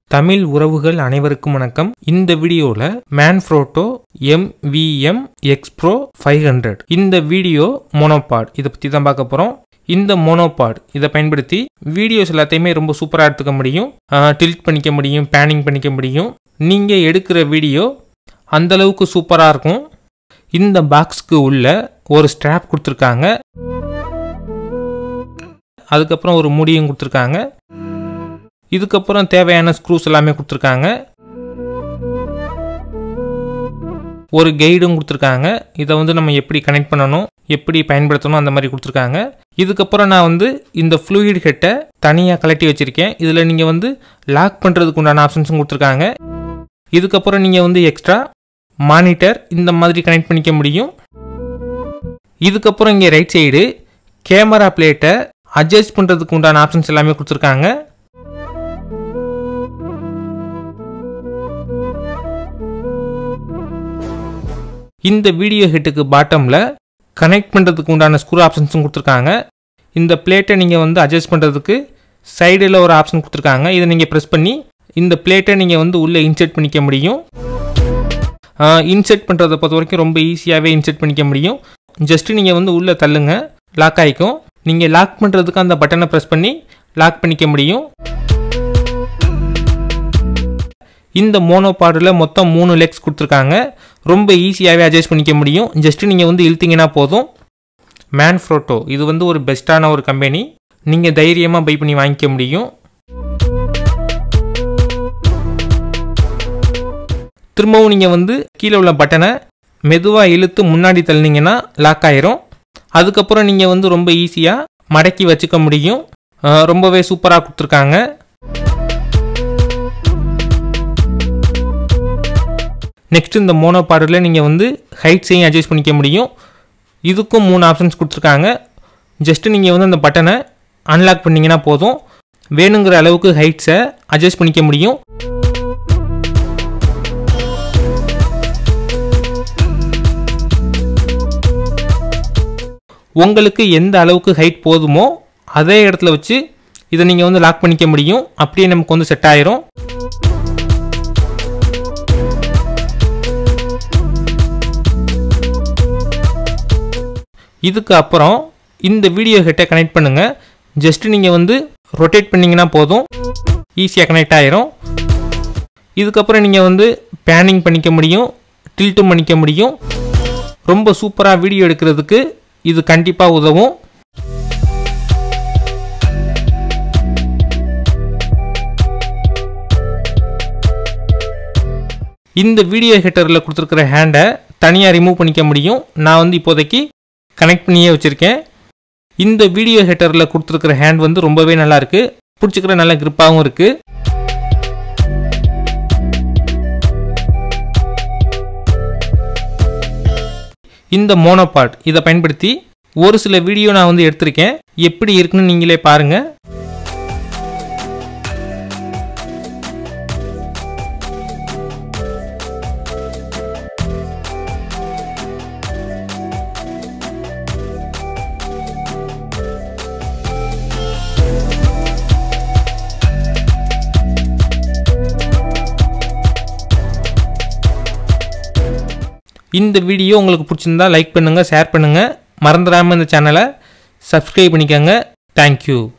தமிழ் உறவுகள் அனைவருக்கும் வணக்கம் இந்த வீடியோவில் Manfrotto MVM X pro five hundred இந்த வீடியோ மோனோபாட் இதை பற்றி தான் பார்க்க போகிறோம் இந்த மோனோபாட் இதை பயன்படுத்தி வீடியோஸ் எல்லாத்தையுமே ரொம்ப சூப்பராக எடுத்துக்க முடியும் டில்ட் பண்ணிக்க முடியும் பேனிங் பண்ணிக்க முடியும் நீங்கள் எடுக்கிற வீடியோ அந்த அளவுக்கு சூப்பராக இருக்கும் இந்த பாக்ஸ்க்கு உள்ள ஒரு ஸ்ட்ராப் கொடுத்துருக்காங்க அதுக்கப்புறம் ஒரு முடியும் கொடுத்துருக்காங்க இதுக்கப்புறம் தேவையான ஸ்க்ரூஸ் எல்லாமே கொடுத்துருக்காங்க ஒரு கைடும் கொடுத்துருக்காங்க இதை வந்து நம்ம எப்படி கனெக்ட் பண்ணணும் எப்படி பயன்படுத்தணும் அந்த மாதிரி கொடுத்துருக்காங்க இதுக்கப்புறம் நான் வந்து இந்த ஃப்ளூயிட் ஹெட்டை தனியாக கலட்டி வச்சுருக்கேன் இதில் நீங்கள் வந்து லாக் பண்ணுறதுக்கு உண்டான ஆப்ஷன்ஸும் கொடுத்துருக்காங்க இதுக்கப்புறம் நீங்கள் வந்து எக்ஸ்ட்ரா மானிட்டர் இந்த மாதிரி கனெக்ட் பண்ணிக்க முடியும் இதுக்கப்புறம் இங்கே ரைட் சைடு கேமரா பிளேட்டை அட்ஜஸ்ட் பண்ணுறதுக்கு உண்டான ஆப்ஷன்ஸ் எல்லாமே கொடுத்துருக்காங்க இந்த வீடியோ ஹெட்டுக்கு பாட்டமில் கனெக்ட் பண்ணுறதுக்கு உண்டான ஸ்க்ரூ ஆப்ஷன்ஸும் கொடுத்துருக்காங்க இந்த பிளேட்டை நீங்கள் வந்து அட்ஜஸ்ட் பண்ணுறதுக்கு சைடில் ஒரு ஆப்ஷன் கொடுத்துருக்காங்க இதை நீங்கள் ப்ரெஸ் பண்ணி இந்த பிளேட்டை நீங்கள் வந்து உள்ளே இன்செர்ட் பண்ணிக்க முடியும் இன்செர்ட் பண்ணுறதை பொறுத்த வரைக்கும் ரொம்ப ஈஸியாகவே இன்செர்ட் பண்ணிக்க முடியும் ஜஸ்ட்டு நீங்கள் வந்து உள்ளே தள்ளுங்க லாக் ஆகிக்கும் நீங்கள் லாக் பண்ணுறதுக்கு அந்த பட்டனை ப்ரெஸ் பண்ணி லாக் பண்ணிக்க முடியும் இந்த மோனோபாடில் மொத்தம் மூணு லெக்ஸ் கொடுத்துருக்காங்க ரொம்ப ஈஸியாகவே அட்ஜஸ்ட் பண்ணிக்க முடியும் ஜஸ்ட்டு நீங்கள் வந்து இழுத்தீங்கன்னா போதும் மேன்ஃப்ரோட்டோ இது வந்து ஒரு பெஸ்ட்டான ஒரு கம்பெனி நீங்கள் தைரியமாக பை பண்ணி வாங்கிக்க முடியும் திரும்பவும் நீங்கள் வந்து கீழே உள்ள பட்டனை மெதுவாக இழுத்து முன்னாடி தள்ளினீங்கன்னா லாக் ஆயிரும் அதுக்கப்புறம் நீங்கள் வந்து ரொம்ப ஈஸியாக மடக்கி வச்சுக்க முடியும் ரொம்பவே சூப்பராக கொடுத்துருக்காங்க நெக்ஸ்ட் இந்த மோனோ பாடலில் நீங்கள் வந்து ஹைட்ஸையும் அட்ஜஸ்ட் பண்ணிக்க முடியும் இதுக்கும் மூணு ஆப்ஷன்ஸ் கொடுத்துருக்காங்க ஜஸ்ட்டு நீங்கள் வந்து அந்த பட்டனை அன்லாக் பண்ணிங்கன்னா போதும் வேணுங்கிற அளவுக்கு ஹைட்ஸை அட்ஜஸ்ட் பண்ணிக்க முடியும் உங்களுக்கு எந்த அளவுக்கு ஹைட் போதுமோ அதே இடத்துல வச்சு இதை நீங்கள் வந்து லாக் பண்ணிக்க முடியும் அப்படியே நமக்கு வந்து செட் ஆயிரும் இதுக்கு அப்புறம் இந்த வீடியோ ஹெட்டை கனெக்ட் பண்ணுங்கள் ஜஸ்ட்டு நீங்கள் வந்து ரொட்டேட் பண்ணிங்கன்னா போதும் ஈஸியாக கனெக்ட் ஆயிரும் இதுக்கப்புறம் நீங்கள் வந்து பேனிங் பண்ணிக்க முடியும் டில்ட்டும் பண்ணிக்க முடியும் ரொம்ப சூப்பராக வீடியோ எடுக்கிறதுக்கு இது கண்டிப்பாக உதவும் இந்த வீடியோ ஹெட்டரில் கொடுத்துருக்கிற ஹேண்டை தனியாக ரிமூவ் பண்ணிக்க முடியும் நான் வந்து இப்போதைக்கு கனெக்ட் பண்ணியே வச்சுருக்கேன் இந்த வீடியோ ஹெட்டரில் கொடுத்துருக்கிற ஹேண்ட் வந்து ரொம்பவே நல்லா இருக்கு பிடிச்சிக்கிற நல்ல கிரிப்பாகவும் இருக்குது இந்த மோனோபாட் இதை பயன்படுத்தி ஒரு சில வீடியோ நான் வந்து எடுத்திருக்கேன் எப்படி இருக்குன்னு நீங்களே பாருங்கள் இந்த வீடியோ உங்களுக்கு பிடிச்சிருந்தா லைக் பண்ணுங்கள் ஷேர் பண்ணுங்கள் மறந்துடாமல் இந்த சேனலை சப்ஸ்கிரைப் பண்ணிக்கோங்க தேங்க்யூ